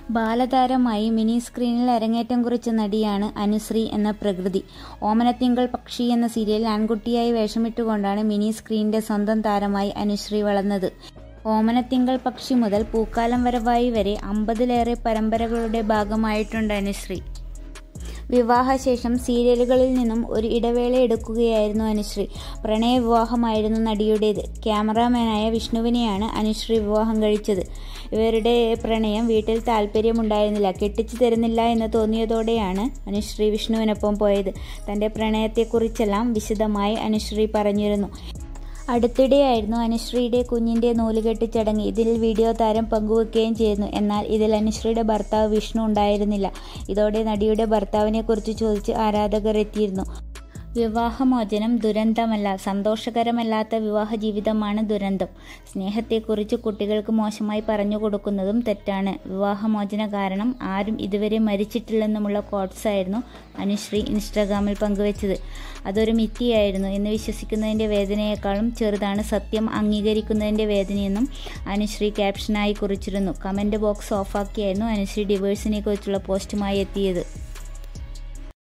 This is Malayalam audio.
ബാലതാരമായി മിനി സ്ക്രീനിൽ അരങ്ങേറ്റം കുറിച്ച നടിയാണ് അനുശ്രീ എന്ന പ്രകൃതി ഓമനത്തിങ്കൾ പക്ഷി എന്ന സീരിയലിൽ ആൺകുട്ടിയായി വേഷമിട്ടുകൊണ്ടാണ് മിനി സ്ക്രീനിന്റെ സ്വന്തം താരമായി അനുശ്രീ വളർന്നത് ഓമനത്തിങ്കൾ പക്ഷി മുതൽ പൂക്കാലം വരവായി വരെ അമ്പതിലേറെ പരമ്പരകളുടെ ഭാഗമായിട്ടുണ്ട് അനുശ്രീ വിവാഹശേഷം സീരിയലുകളിൽ നിന്നും ഒരു ഇടവേള എടുക്കുകയായിരുന്നു അനുശ്രീ പ്രണയവിവാഹമായിരുന്നു നടിയുടേത് ക്യാമറാമാനായ വിഷ്ണുവിനെയാണ് അനുശ്രീ വിവാഹം കഴിച്ചത് ഇവരുടെ പ്രണയം വീട്ടിൽ താല്പര്യമുണ്ടായിരുന്നില്ല കെട്ടിച്ചു തരുന്നില്ല എന്ന് തോന്നിയതോടെയാണ് അനുശ്രീ വിഷ്ണുവിനൊപ്പം പോയത് തന്റെ പ്രണയത്തെക്കുറിച്ചെല്ലാം വിശദമായി അനുശ്രീ പറഞ്ഞിരുന്നു അടുത്തിടെയായിരുന്നു അനുശ്രീയുടെ കുഞ്ഞിന്റെ നൂലുകെട്ട് ചടങ്ങ് ഇതിൽ വീഡിയോ താരം പങ്കുവെക്കുകയും ചെയ്യുന്നു എന്നാൽ ഇതിൽ അനുശ്രീയുടെ ഭർത്താവ് വിഷ്ണു ഉണ്ടായിരുന്നില്ല ഇതോടെ നടിയുടെ ഭർത്താവിനെ കുറിച്ച് ചോദിച്ച് ആരാധകർ എത്തിയിരുന്നു വിവാഹമോചനം ദുരന്തമല്ല സന്തോഷകരമല്ലാത്ത വിവാഹ ജീവിതമാണ് ദുരന്തം സ്നേഹത്തെക്കുറിച്ച് കുട്ടികൾക്ക് മോശമായി പറഞ്ഞു കൊടുക്കുന്നതും തെറ്റാണ് വിവാഹമോചന കാരണം ആരും ഇതുവരെ മരിച്ചിട്ടില്ലെന്നുമുള്ള കോട്ട്സ് ആയിരുന്നു അനുശ്രീ ഇൻസ്റ്റാഗ്രാമിൽ പങ്കുവച്ചത് അതൊരു മിഥ്യയായിരുന്നു എന്ന് വിശ്വസിക്കുന്നതിൻ്റെ വേദനയേക്കാളും ചെറുതാണ് സത്യം അംഗീകരിക്കുന്നതിൻ്റെ വേദനയെന്നും അനുശ്രീ ക്യാപ്ഷനായി കുറിച്ചിരുന്നു കമൻറ്റ് ബോക്സ് ഓഫാക്കിയായിരുന്നു അനുശ്രീ ഡിവേഴ്സിനെ കുറിച്ചുള്ള പോസ്റ്റുമായി എത്തിയത്